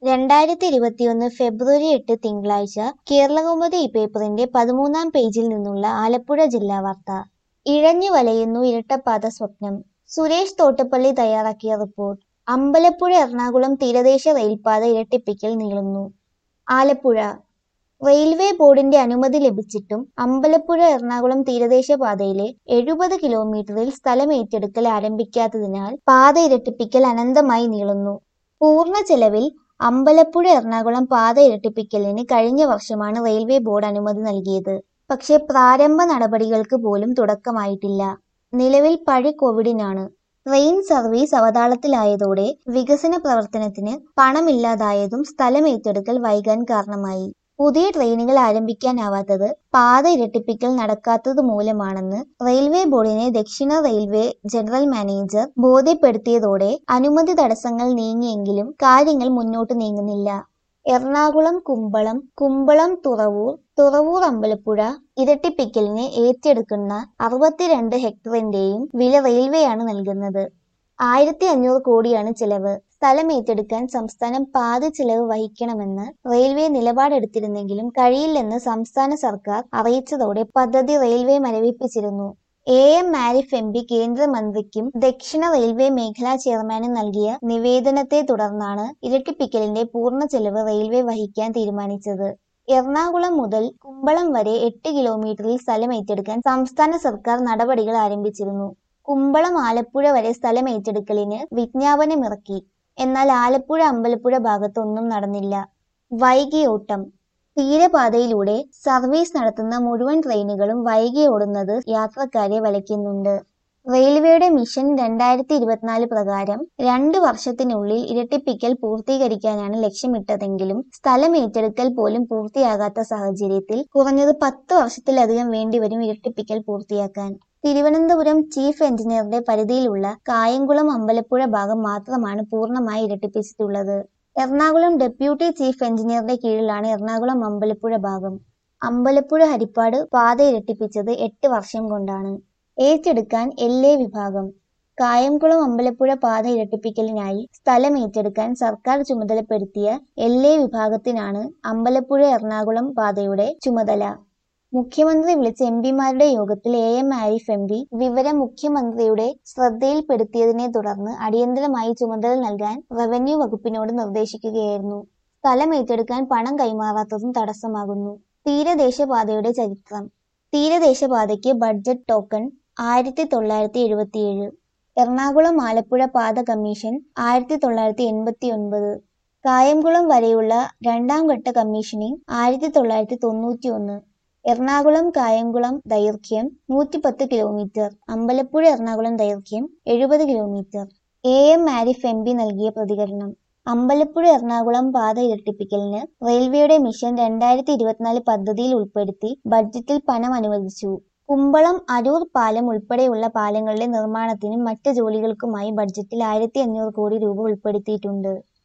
രണ്ടായിരത്തി ഇരുപത്തിയൊന്ന് ഫെബ്രുവരി എട്ട് തിങ്കളാഴ്ച കേരളകൗമുദി ഈ പേപ്പറിന്റെ പതിമൂന്നാം പേജിൽ നിന്നുള്ള ആലപ്പുഴ ജില്ലാ വാർത്ത ഇഴഞ്ഞു വലയുന്നു ഇരട്ടപ്പാത സ്വപ്നം സുരേഷ് തോട്ടപ്പള്ളി തയ്യാറാക്കിയ റിപ്പോർട്ട് അമ്പലപ്പുഴ എറണാകുളം തീരദേശ റെയിൽപാത ഇരട്ടിപ്പിക്കൽ നീളുന്നു ആലപ്പുഴ റെയിൽവേ ബോർഡിന്റെ അനുമതി ലഭിച്ചിട്ടും അമ്പലപ്പുഴ എറണാകുളം തീരദേശ പാതയിലെ എഴുപത് കിലോമീറ്ററിൽ സ്ഥലം ഏറ്റെടുക്കൽ ആരംഭിക്കാത്തതിനാൽ പാത ഇരട്ടിപ്പിക്കൽ അനന്തമായി നീളുന്നു പൂർണ്ണ ചെലവിൽ അമ്പലപ്പുഴ എറണാകുളം പാത ഇരട്ടിപ്പിക്കലിന് കഴിഞ്ഞ വർഷമാണ് റെയിൽവേ ബോർഡ് അനുമതി നൽകിയത് പക്ഷേ പ്രാരംഭ നടപടികൾക്ക് പോലും തുടക്കമായിട്ടില്ല നിലവിൽ പഴി കോവിഡിനാണ് ട്രെയിൻ സർവീസ് അവതാളത്തിലായതോടെ വികസന പ്രവർത്തനത്തിന് പണമില്ലാതായതും സ്ഥലം ഏറ്റെടുക്കൽ വൈകാൻ കാരണമായി പുതിയ ട്രെയിനുകൾ ആരംഭിക്കാനാവാത്തത് പാത ഇരട്ടിപ്പിക്കൽ നടക്കാത്തത് മൂലമാണെന്ന് റെയിൽവേ ബോർഡിനെ ദക്ഷിണ റെയിൽവേ ജനറൽ മാനേജർ ബോധ്യപ്പെടുത്തിയതോടെ അനുമതി തടസ്സങ്ങൾ നീങ്ങിയെങ്കിലും കാര്യങ്ങൾ മുന്നോട്ട് നീങ്ങുന്നില്ല എറണാകുളം കുമ്പളം കുമ്പളം തുറവൂർ തുറവൂർ അമ്പലപ്പുഴ ഇരട്ടിപ്പിക്കലിന് ഏറ്റെടുക്കുന്ന അറുപത്തിരണ്ട് ഹെക്ടറിന്റെയും വില റെയിൽവേയാണ് നൽകുന്നത് ആയിരത്തി അഞ്ഞൂറ് കോടിയാണ് ചെലവ് സ്ഥലം ഏറ്റെടുക്കാൻ സംസ്ഥാനം പാതി ചെലവ് വഹിക്കണമെന്ന് റെയിൽവേ നിലപാടെടുത്തിരുന്നെങ്കിലും കഴിയില്ലെന്ന് സംസ്ഥാന സർക്കാർ അറിയിച്ചതോടെ പദ്ധതി റെയിൽവേ മരവിപ്പിച്ചിരുന്നു A M Arif M P കേന്ദ്രമന്ത്രിക്കും ദക്ഷിണ റെയിൽവേ മേഖലാ ചെയർമാനും നൽകിയ നിവേദനത്തെ തുടർന്നാണ് ഇരട്ടിപ്പിക്കലിന്റെ പൂർണ്ണ ചെലവ് റെയിൽവേ വഹിക്കാൻ തീരുമാനിച്ചത് എറണാകുളം മുതൽ കുമ്പളം വരെ എട്ട് കിലോമീറ്ററിൽ സ്ഥലം ഏറ്റെടുക്കാൻ സംസ്ഥാന സർക്കാർ നടപടികൾ ആരംഭിച്ചിരുന്നു കുമ്പളം ആലപ്പുഴ വരെ സ്ഥലം ഏറ്റെടുക്കലിന് വിജ്ഞാപനമിറക്കി എന്നാൽ ആലപ്പുഴ അമ്പലപ്പുഴ ഭാഗത്ത് ഒന്നും നടന്നില്ല വൈകി ഓട്ടം തീരപാതയിലൂടെ സർവീസ് നടത്തുന്ന മുഴുവൻ ട്രെയിനുകളും വൈകി ഓടുന്നത് യാത്രക്കാരെ വലയ്ക്കുന്നുണ്ട് റെയിൽവേയുടെ മിഷൻ രണ്ടായിരത്തി ഇരുപത്തിനാല് പ്രകാരം രണ്ട് വർഷത്തിനുള്ളിൽ ഇരട്ടിപ്പിക്കൽ പൂർത്തീകരിക്കാനാണ് ലക്ഷ്യമിട്ടതെങ്കിലും സ്ഥലം ഏറ്റെടുക്കൽ പോലും പൂർത്തിയാകാത്ത സാഹചര്യത്തിൽ കുറഞ്ഞത് പത്ത് വർഷത്തിലധികം വേണ്ടിവരും ഇരട്ടിപ്പിക്കൽ പൂർത്തിയാക്കാൻ തിരുവനന്തപുരം ചീഫ് എഞ്ചിനീയറുടെ പരിധിയിലുള്ള കായംകുളം അമ്പലപ്പുഴ ഭാഗം മാത്രമാണ് പൂർണ്ണമായി ഇരട്ടിപ്പിച്ചിട്ടുള്ളത് എറണാകുളം ഡെപ്യൂട്ടി ചീഫ് എഞ്ചിനീയറുടെ കീഴിലാണ് എറണാകുളം അമ്പലപ്പുഴ ഭാഗം അമ്പലപ്പുഴ ഹരിപ്പാട് പാത ഇരട്ടിപ്പിച്ചത് എട്ട് വർഷം കൊണ്ടാണ് ഏറ്റെടുക്കാൻ എൽ എ വിഭാഗം കായംകുളം അമ്പലപ്പുഴ പാത ഇരട്ടിപ്പിക്കലിനായി സ്ഥലം ഏറ്റെടുക്കാൻ സർക്കാർ ചുമതലപ്പെടുത്തിയ എൽ എ വിഭാഗത്തിനാണ് അമ്പലപ്പുഴ എറണാകുളം പാതയുടെ ചുമതല മുഖ്യമന്ത്രി വിളിച്ച എം പിമാരുടെ യോഗത്തിൽ A M Arif M P വിവരം മുഖ്യമന്ത്രിയുടെ ശ്രദ്ധയിൽപ്പെടുത്തിയതിനെ തുടർന്ന് അടിയന്തരമായി ചുമതല നൽകാൻ റവന്യൂ വകുപ്പിനോട് നിർദ്ദേശിക്കുകയായിരുന്നു സ്ഥലം ഏറ്റെടുക്കാൻ പണം കൈമാറാത്തതും തടസ്സമാകുന്നു തീരദേശപാതയുടെ ചരിത്രം തീരദേശപാതയ്ക്ക് ബഡ്ജറ്റ് ടോക്കൺ ആയിരത്തി തൊള്ളായിരത്തി എഴുപത്തിയേഴ് എറണാകുളം ആലപ്പുഴ പാത കമ്മീഷൻ ആയിരത്തി തൊള്ളായിരത്തി എൺപത്തി ഒൻപത് കായംകുളം വരെയുള്ള രണ്ടാം ഘട്ട കമ്മീഷനിങ് ആയിരത്തി തൊള്ളായിരത്തി തൊണ്ണൂറ്റി ഒന്ന് എറണാകുളം കായംകുളം ദൈർഘ്യം നൂറ്റിപ്പത്ത് കിലോമീറ്റർ അമ്പലപ്പുഴ എറണാകുളം ദൈർഘ്യം എഴുപത് kilometre A M Arif M P നൽകിയ പ്രതികരണം അമ്പലപ്പുഴ എറണാകുളം പാത ഇരട്ടിപ്പിക്കലിന് റെയിൽവേയുടെ മിഷൻ രണ്ടായിരത്തി ഇരുപത്തിനാല് പദ്ധതിയിൽ ഉൾപ്പെടുത്തി ബഡ്ജറ്റിൽ പണം അനുവദിച്ചു കുമ്പളം അരൂർ പാലം ഉൾപ്പെടെയുള്ള പാലങ്ങളുടെ നിർമ്മാണത്തിനും മറ്റ് ജോലികൾക്കുമായി ബഡ്ജറ്റിൽ ആയിരത്തി അഞ്ഞൂറ് കോടി രൂപ ഉൾപ്പെടുത്തിയിട്ടുണ്ട്